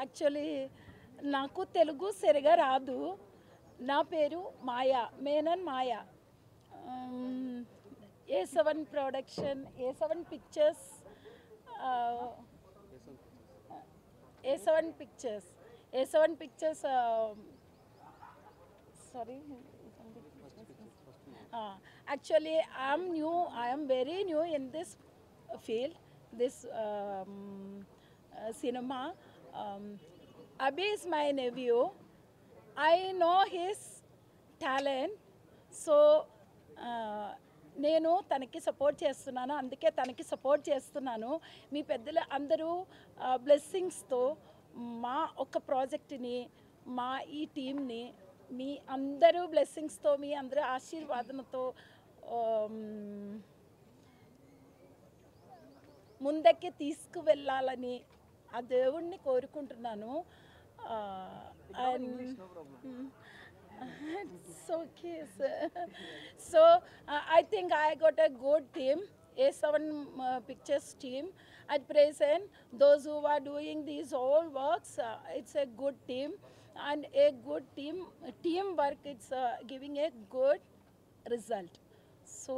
Actually నాకు తెలుగు సరిగా రాదు నా పేరు Maya Menon Maya A seven production A seven pictures A seven pictures A seven pictures sorry uh, actually i'm new i am very new in this field this um, uh, cinema um, abhi is my nephew i know his talent so uh, నేను తనకి support చేస్తున్నాను అందుకే తనకి support చేస్తున్నాను మీ పెద్దలు అందరూ బ్లెస్సింగ్స్తో మా ఒక ప్రాజెక్ట్ని మా ఈ టీంని మీ అందరూ బ్లెస్సింగ్స్తో మీ అందరూ ఆశీర్వాదంతో ఆమ్, ముందಕ್ಕೆ తీసుకువెళ్ళాలని ఆ దేవుణ్ణి కోరుకుంటున్నాను so so I think I got a good team A seven pictures team at present those who are doing these all works uh, it's a good team and a good team teamwork it's uh, giving a good result so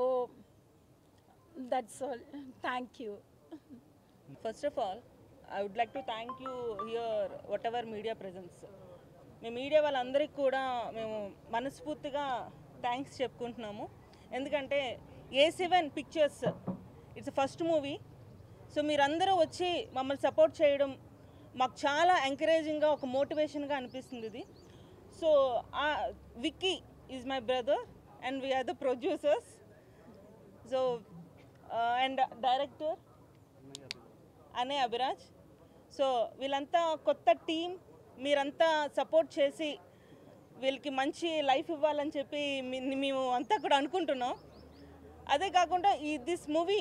that's all thank you First of all, I would like to thank you here, whatever media presence. మేము media వాళ్ళందరికీ కూడా మేము మనస్ఫూర్తిగా thanks చెప్పుకుంటున్నాము ఎందుకంటే A seven pictures it's first movie so మీరందరూ వచ్చి మమ్మల్ని సపోర్ట్ చేయడం మాకు చాలా ఎంకరేజింగ్గా ఒక మోటివేషన్గా అనిపిస్తుంది ఇది so Vicky is my brother and we are the producers so and director అనే అభిరాజ్ సో వీళ్ళంతా కొత్త టీం మీరంతా సపోర్ట్ చేసి వీళ్ళకి మంచి లైఫ్ ఇవ్వాలని చెప్పి మీ- మేము అంతా కూడా అనుకుంటున్నాం అదే కాకుండా ఈ this movie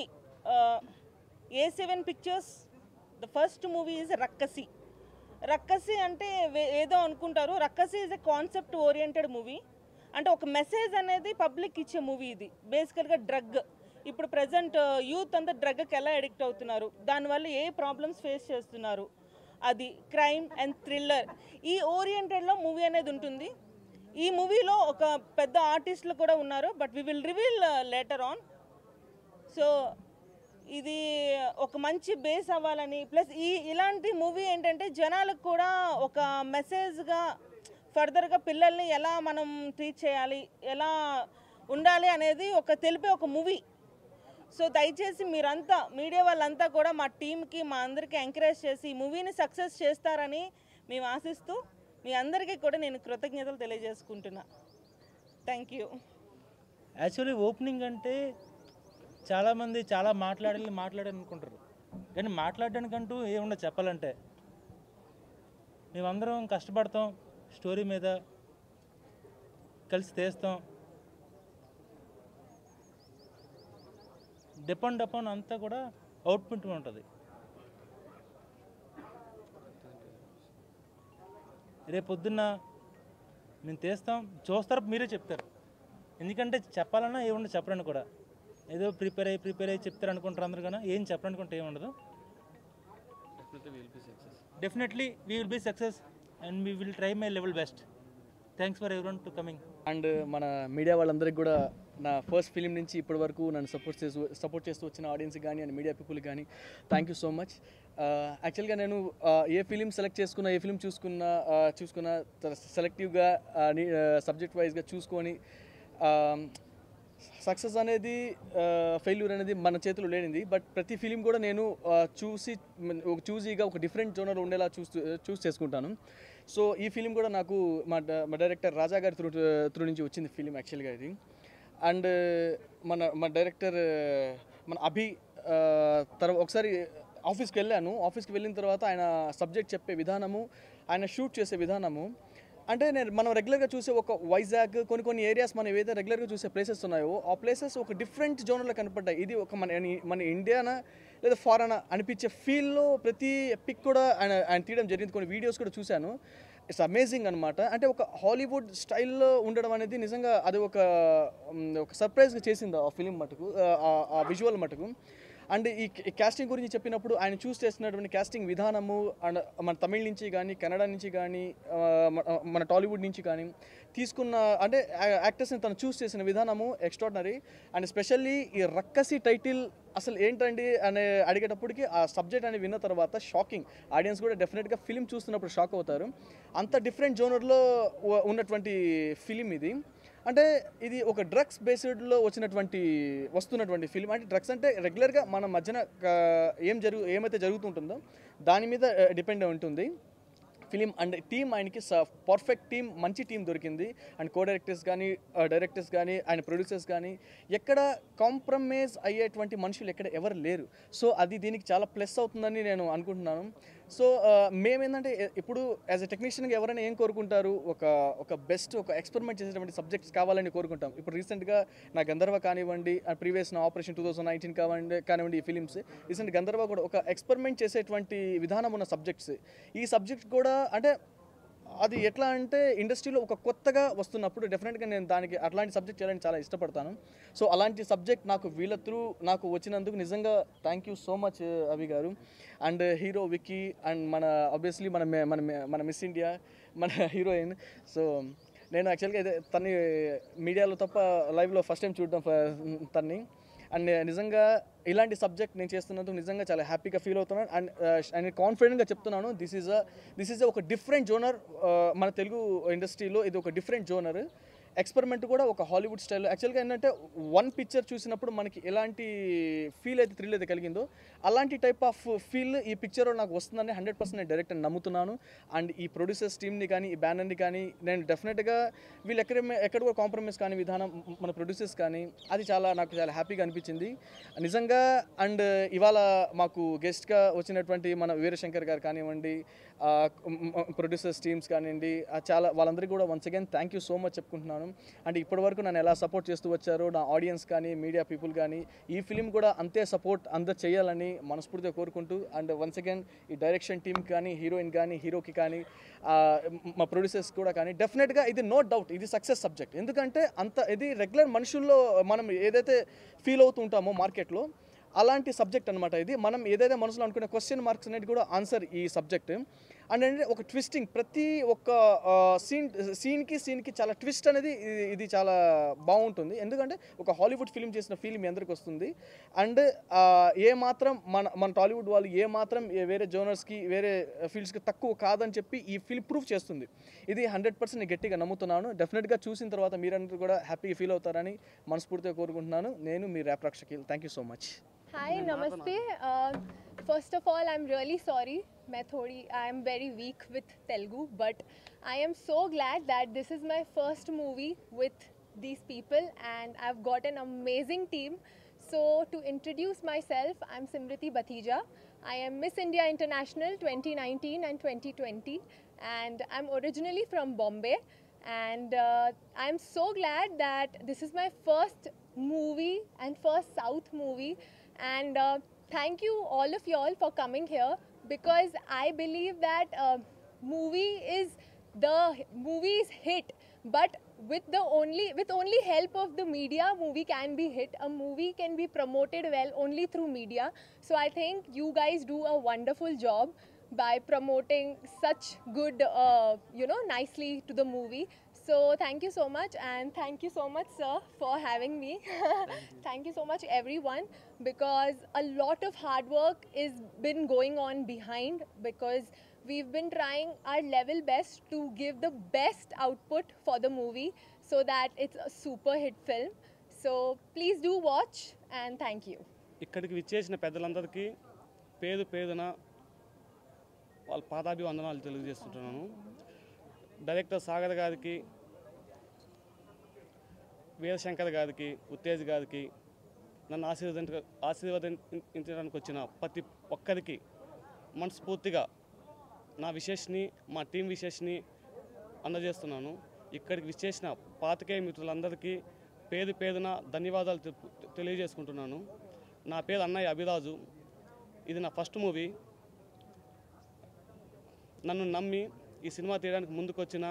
A seven pictures the first movie is Rakkasi Rakkasi అంటే వే- ఏదో అనుకుంటారు Rakkasi is a concept oriented movie అంటే ఒక మెసేజ్ అనేది పబ్లిక్ ఇచ్చే మూవీ ఇది బేసికల్గా డ్రగ్ ఇప్పుడు ప్రజెంట్ యూత్ అంతా డ్రగ్కి ఎలా అడిక్ట్ అవుతున్నారు దానివల్ల ఏ ప్రాబ్లమ్స్ ఫేస్ చేస్తున్నారు అది క్రైమ్ అండ్ థ్రిల్లర్ ఈ ఓరియంటెడ్లో మూవీ అనేది ఉంటుంది ఈ మూవీలో ఒక పెద్ద ఆర్టిస్టులు కూడా ఉన్నారు but we will reveal later on so ఇది ఒక మంచి బేస్ అవ్వాలని ప్లస్ ఈ ఇలాంటి మూవీ ఏంటంటే జనాలకు కూడా ఒక మెసేజ్గా ఫర్దర్గా పిల్లల్ని ఎలా మనం ట్రీట్ చేయాలి ఎలా ఉండాలి అనేది ఒక తెలిపే ఒక మూవీ సో దయచేసి మీరంతా మీడియా వాళ్ళంతా కూడా మా టీంకి మా అందరికీ ఎంకరేజ్ చేసి ఈ మూవీని సక్సెస్ చేస్తారని మేము ఆశిస్తూ మీ అందరికీ కూడా నేను కృతజ్ఞతలు తెలియజేసుకుంటున్నా థ్యాంక్ యూ యాక్చువల్లీ ఓపెనింగ్ అంటే చాలామంది చాలా మాట్లాడాలి మాట్లాడాలి అనుకుంటారు కానీ మాట్లాడడానికంటూ ఏముండదు చెప్పాలంటే మేమందరం కష్టపడతాం స్టోరీ మీద కలిసి తీస్తాం డిపెండ్ అపాన్ అంతా కూడా అవుట్పుట్ ఉంటుంది రేపు పొద్దున్న మేము తీస్తాం చూస్తారు మీరే చెప్తారు ఎందుకంటే చెప్పాలన్నా ఏముండదు చెప్పరని కూడా ఏదో ప్రిపేర్ అయ్యి ప్రిపేర్ అయ్యి చెప్తారు అనుకుంటారు అందరు కానీ ఏం చెప్పరనుకుంటే ఏముండదు definitely we will be success and we will try my level best thanks for every to coming and మన మీడియా వాళ్ళందరికీ కూడా నా ఫస్ట్ ఫిలిం నుంచి ఇప్పటి వరకు నన్ను సపోర్ట్ చేస్తూ సపోర్ట్ చేస్తూ వచ్చిన ఆడియన్స్ కానీ అండ్ మీడియా పీపుల్ కానీ థ్యాంక్ యూ సో మచ్ యాక్చువల్గా నేను ఆ, ఏ ఫిలిం సెలెక్ట్ చేసుకున్నా ఏ ఫిలిం చూసుకున్నా ఆ, చూసుకున్నా సెలెక్టివ్గా సబ్జెక్ట్ వైజ్గా చూసుకొని సక్సెస్ అనేది ఫెయిల్యూర్ అనేది మన చేతిలో లేనిది బట్ ప్రతి ఫిలిం కూడా నేను ఆ, చూసి మ- ఒక చూజీగా ఒక డిఫరెంట్ జోనర్ ఉండేలా చూస్తూ చూస్ చేసుకుంటాను సో ఈ ఫిలిం కూడా నాకు మా డ- మా డైరెక్టర్ రాజా గారి త్రూ త్రూ నుంచి వచ్చింది ఫిలిం యాక్చువల్గా ఇది అండ్ మన మా డైరెక్టర్ మన అభి తర్వాత ఒకసారి ఆఫీస్కి వెళ్ళాను ఆఫీస్కి వెళ్ళిన తర్వాత ఆయన సబ్జెక్ట్ చెప్పే విధానము ఆయన షూట్ చేసే విధానము అంటే నేను మనం రెగ్యులర్గా చూసే ఒక వైజాగ్ కొన్ని కొన్ని ఏరియాస్ మనం ఏదైతే రెగ్యులర్గా చూసే ప్లేసెస్ ఉన్నాయో ఆ ప్లేసెస్ ఒక డిఫరెంట్ జోన్లో కనపడ్డాయి ఇది ఒక మన మన ఇండియానా లేదా ఫారెన్ అనిపించే ఫీల్లో ప్రతి పిక్ కూడా ఆయన ఆయన తీయడం జరిగింది కొన్ని వీడియోస్ కూడా చూశాను ఇట్స్ అమేజింగ్ అనమాట అంటే ఒక హాలీవుడ్ స్టైల్లో ఉండడం అనేది నిజంగా అది ఒక మ్, ఒక సర్ప్రైజ్గా చేసింది ఆ ఫిలిం మటుకు ఆ- ఆ విజువల్ మటుకు అండ్ ఈ క్యాస్టింగ్ గురించి చెప్పినప్పుడు ఆయన చూస్ చేసినటువంటి క్యాస్టింగ్ విధానము అండ్ మన తమిళ నుంచి కానీ కన్నడ నుంచి కానీ ఆ, మన- మన టాలీవుడ్ నుంచి కానీ తీసుకున్న అంటే యాక్టర్స్ని తను చూస్ చేసిన విధానము ఎక్స్ట్రాడినరీ అండ్ స్పెషల్లీ ఈ రక్కసి టైటిల్ అసలు ఏంటండి అనే అడిగేటప్పటికి ఆ సబ్జెక్ట్ అని విన్న తర్వాత షాకింగ్ ఆడియన్స్ కూడా డెఫినెట్గా ఫిలిం చూస్తున్నప్పుడు షాక్ అవుతారు అంత డిఫరెంట్ జోనర్లో ఉన్నటువంటి ఫిలిం ఇది అంటే ఇది ఒక డ్రగ్స్ బేస్డ్లో వచ్చినటువంటి వస్తున్నటువంటి ఫిలిం అంటే డ్రగ్స్ అంటే రెగ్యులర్గా మన మధ్యన ఆ, ఏం జరుగు ఏమైతే జరుగుతుంటుందో దాని మీద డిపెండ్ అయి ఉంటుంది ఫిలిం అండ్ టీం ఆయనకి పర్ఫెక్ట్ టీం మంచి టీం దొరికింది అండ్ కో డైరెక్టర్స్ కానీ డైరెక్టర్స్ కానీ ఆయన ప్రొడ్యూసర్స్ కానీ ఎక్కడ కాంప్రమైజ్ అయ్యేటువంటి మనుషులు ఎక్కడ ఎవరు లేరు సో అది దీనికి చాలా ప్లస్ అవుతుందని నేను అనుకుంటున్నాను సో మేమేంటంటే ఎ- ఇప్పుడు యాజ్ ఎ టెక్నీషియన్గా ఎవరైనా ఏం కోరుకుంటారు ఒక ఒక బెస్ట్ ఒక ఎక్స్పెరిమెంట్ చేసేటువంటి సబ్జెక్ట్స్ కావాలని కోరుకుంటాం ఇప్పుడు రీసెంట్గా నా గంధర్వ కానివ్వండి ప్రీవియస్ నా ఆపరేషన్ టూ థౌసండ్ నైన్టీన్ కానివ్వండి కానివ్వండి ఈ ఫిలిమ్స్ రీసెంట్ గంధర్వ కూడా ఒక ఎక్స్పెరిమెంట్ చేసేటువంటి విధానం ఉన్న సబ్జెక్ట్స్ ఈ సబ్జెక్ట్ కూడా అంటే అది ఎట్లా అంటే ఇండస్ట్రీలో ఒక కొత్తగా వస్తున్నప్పుడు డెఫినెట్గా నేను దానికి అట్లాంటి సబ్జెక్ట్ చేయాలని చాలా ఇష్టపడతాను సో అలాంటి సబ్జెక్ట్ నాకు వీళ్ళ త్రూ నాకు వచ్చినందుకు నిజంగా థ్యాంక్ యూ సో మచ్ అవి గారు అండ్ హీరో విక్కీ అండ్ మన ఆబ్వియస్లీ మన మే- మన మే- మన మిస్ ఇండియా మన హీరోయిన్ సో నేను యాక్చువల్గా ఇదే తన్ని మీడియాలో తప్ప లైవ్లో ఫస్ట్ టైం చూడడం ఫ- తన్ని అండ్ నిజంగా ఇలాంటి సబ్జెక్ట్ నేను చేస్తున్నందుకు నిజంగా చాలా హ్యాపీగా ఫీల్ అవుతున్నాను అండ్ అండ్ కాన్ఫిడెంట్గా చెప్తున్నాను this is a this is ఒక డిఫరెంట్ జోనర్ మన తెలుగు ఇండస్ట్రీలో ఇది ఒక డిఫరెంట్ జోనర్ ఎక్స్పెరిమెంట్ కూడా ఒక హాలీవుడ్ స్టైల్లో యాక్చువల్గా ఏంటంటే వన్ పిక్చర్ చూసినప్పుడు మనకి ఎలాంటి ఫీల్ అయితే థ్రిల్ అయితే కలిగిందో అలాంటి టైప్ ఆఫ్ ఫీల్ ఈ పిక్చర్ నాకు వస్తుందని హండ్రెడ్ పర్సెంట్ నేను డైరెక్ట్ నమ్ముతున్నాను అండ్ ఈ ప్రొడ్యూసర్స్ టీమ్ని కానీ ఈ బ్యానర్ని కానీ నేను డెఫినెట్గా వీళ్ళు ఎక్కడ ఎక్కడ కూడా కాంప్రమైజ్ కానీ విధానం మన ప్రొడ్యూసర్స్ కానీ అది చాలా నాకు చాలా హ్యాపీగా అనిపించింది నిజంగా అండ్ ఇవాళ మాకు గెస్ట్గా వచ్చినటువంటి మన వీరశంకర్ గారు కానివ్వండి ప్రొడ్యూసర్స్ టీమ్స్ కానివ్వండి ఆ చాలా వాళ్ళందరికీ కూడా once again thank you so much చెప్పుకుంటున్నాను అండ్ ఇప్పటి వరకు నన్ను ఎలా సపోర్ట్ చేస్తూ వచ్చారో నా ఆడియన్స్ కానీ మీడియా పీపుల్ కానీ ఈ ఫిలిం కూడా అంతే సపోర్ట్ అంత చేయాలని మనస్ఫూర్తిగా కోరుకుంటూ అండ్ వన్స్ అగైన్ ఈ డైరెక్షన్ టీమ్ కానీ హీరోయిన్ కానీ హీరోకి కానీ ఆ, మా ప్రొడ్యూసర్స్ కూడా కానీ డెఫినెట్గా ఇది నో డౌట్ ఇది సక్సెస్ సబ్జెక్ట్ ఎందుకంటే అంత ఇది రెగ్యులర్ మనుషుల్లో మనం ఏదైతే ఫీల్ అవుతూ ఉంటామో మార్కెట్లో అలాంటి సబ్జెక్ట్ అనమాట ఇది మనం ఏదైతే మనసులో అనుకునే క్వశ్చన్ మార్క్స్ అనేది కూడా ఆన్సర్ ఈ సబ్జెక్ట్ అండ్ అంటే ఒక ట్విస్టింగ్ ప్రతి ఒక్క సీన్ సీన్కి సీన్కి చాలా ట్విస్ట్ అనేది ఇది- ఇది చాలా బాగుంటుంది ఎందుకంటే ఒక హాలీవుడ్ ఫిల్మ్ చేసిన ఫీల్ మీ అందరికి వస్తుంది అండ్ ఏ మాత్రం మన మన టాలీవుడ్ వాళ్ళు ఏ మాత్రం ఏ వేరే జోనర్స్కి వేరే ఫీల్డ్స్కి తక్కువ కాదని చెప్పి ఈ ఫిల్మ్ ప్రూఫ్ చేస్తుంది ఇది హండ్రెడ్ పర్సెంట్ గట్టిగా నమ్ముతున్నాను డెఫినెట్గా చూసిన తర్వాత మీరందరూ కూడా హ్యాపీగా ఫీల్ అవుతారని మనస్ఫూర్తిగా కోరుకుంటున్నాను నేను మీ ర్యాప్ రక్షకి thank you so much Hi, namaste. Uh, first of all, I'm really sorry. मैं थोड़ी I am very weak with Telugu but I am so glad that this is my first movie with these people and I've got an amazing team. So to introduce myself, I'm Simriti Bathija. I am Miss India International 2019 and 2020 and I'm originally from Bombay and uh, I'm so glad that this is my first movie and first South movie and uh, thank you all of y'all for coming here because I believe that uh, movie is the movie's hit but with the only with only help of the media movie can be hit a movie can be promoted well only through media so i think you guys do a wonderful job by promoting such good uh, you know nicely to the movie so thank you so much and thank you so much sir for having me thank you so much everyone because a lot of hard work is been going on behind because we've been trying our level best to give the best output for the movie so that it's a super hit film so please do watch and thank you ఇక్కడికి విచ్చేసిన పెద్దలందరికీ పేరు పేరున వాళ్ళ పాదాభివందనాలు తెలియజేస్తుంటున్నాను director Sagar గారికి వీరశంకర్ గారికి ఉత్తేజ్ గారికి నన్ను ఆశీర్వదించ ఆశీర్వదించడానికి వచ్చిన ప్రతి ఒక్కరికి మనస్ఫూర్తిగా నా విశేష్ని మా టీం విశేష్ని అందజేస్తున్నాను ఇక్కడికి విచ్చేసిన పాతికేయ మిత్రులందరికీ పేరు పేరున ధన్యవాదాలు తెలు- తెలియజేసుకుంటున్నాను నా పేరు అన్నయ్య అభిరాజు ఇది నా ఫస్ట్ మూవీ నన్ను నమ్మి ఈ సినిమా తీయడానికి ముందుకొచ్చిన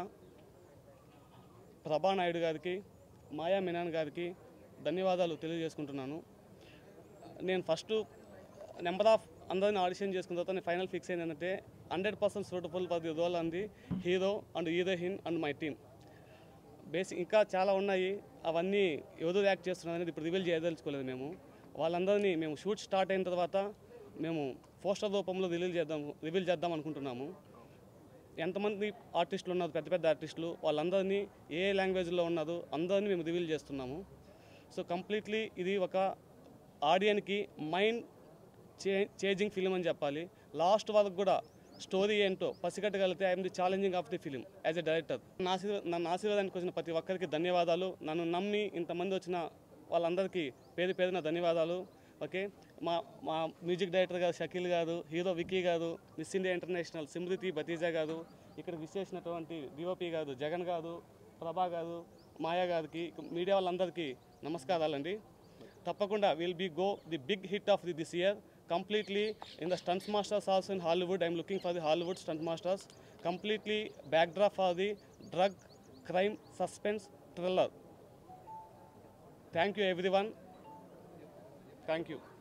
ప్రభా నాయుడు గారికి మాయా మీనాన్ గారికి ధన్యవాదాలు తెలియజేసుకుంటున్నాను నేను ఫస్ట్ నెంబర్ ఆఫ్ అందరిని ఆడిషన్ చేసుకున్న తర్వాత నేను ఫైనల్ ఫిక్స్ అయింది ఏంటంటే hundred percent suitable for the role అంది hero and heroine and my team basic ఇంకా చాలా ఉన్నాయి అవన్నీ ఎవరు యాక్ట్ చేస్తున్నారు అనేది ఇప్పుడు రివీల్ చేయదలుచుకోలేదు మేము వాళ్ళందరినీ మేము షూట్ స్టార్ట్ అయిన తర్వాత మేము పోస్టర్ రూపంలో రివీల్ చేద్దాం రివీల్ చేద్దాం అనుకుంటున్నాము ఎంతమంది ఆర్టిస్టులు ఉన్నారు పెద్ద పెద్ద ఆర్టిస్టులు వాళ్ళందరినీ ఏ లాంగ్వేజ్లో ఉన్నారు అందరినీ మేము రివీల్ చేస్తున్నాము సో కంప్లీట్లీ ఇది ఒక ఆడియన్కి మైండ్ చే చేంజింగ్ ఫిలిం అని చెప్పాలి లాస్ట్ వరకు కూడా స్టోరీ ఏంటో పసిగట్టగలిగితే I'm the challenging of the film as a director నా ఆశీర్వ నన్ను ఆశీర్వాదానికి వచ్చిన ప్రతి ఒక్కరికి ధన్యవాదాలు నన్ను నమ్మి ఇంతమంది వచ్చిన వాళ్ళందరికీ పేరు పేరున ధన్యవాదాలు ఓకే మా మా మ్యూజిక్ డైరెక్టర్ గారు షకీల్ గారు హీరో విక్కీ గారు Miss India international Simriti Bathija గారు ఇక్కడ విశేషినటువంటి డిఓపి గారు జగన్ గారు ప్రభా గారు మాయా గారికి మీడియా వాళ్ళందరికీ నమస్కారాలండి తప్పకుండా will be go the big hit of the this year completely in the stunts masters also in Hollywood I'm looking for the Hollywood stunt masters completely backdrop for the drug crime suspense thriller thank you everyone thank you